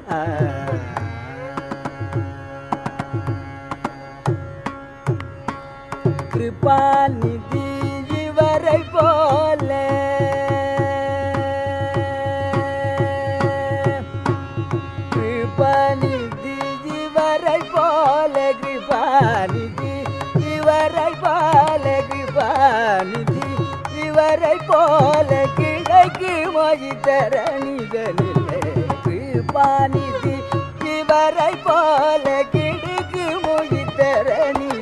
கிருபாநிதி இவரை போல கிருபாநிதி இவரை போல கிருபாநிதி இவரை போல கிருபாநிதி இவரை போல கிழக்கு மொழித்தரணிதனில்லை கிருபாநிதி இவரை போல கிழக்கு மொழித்தரணி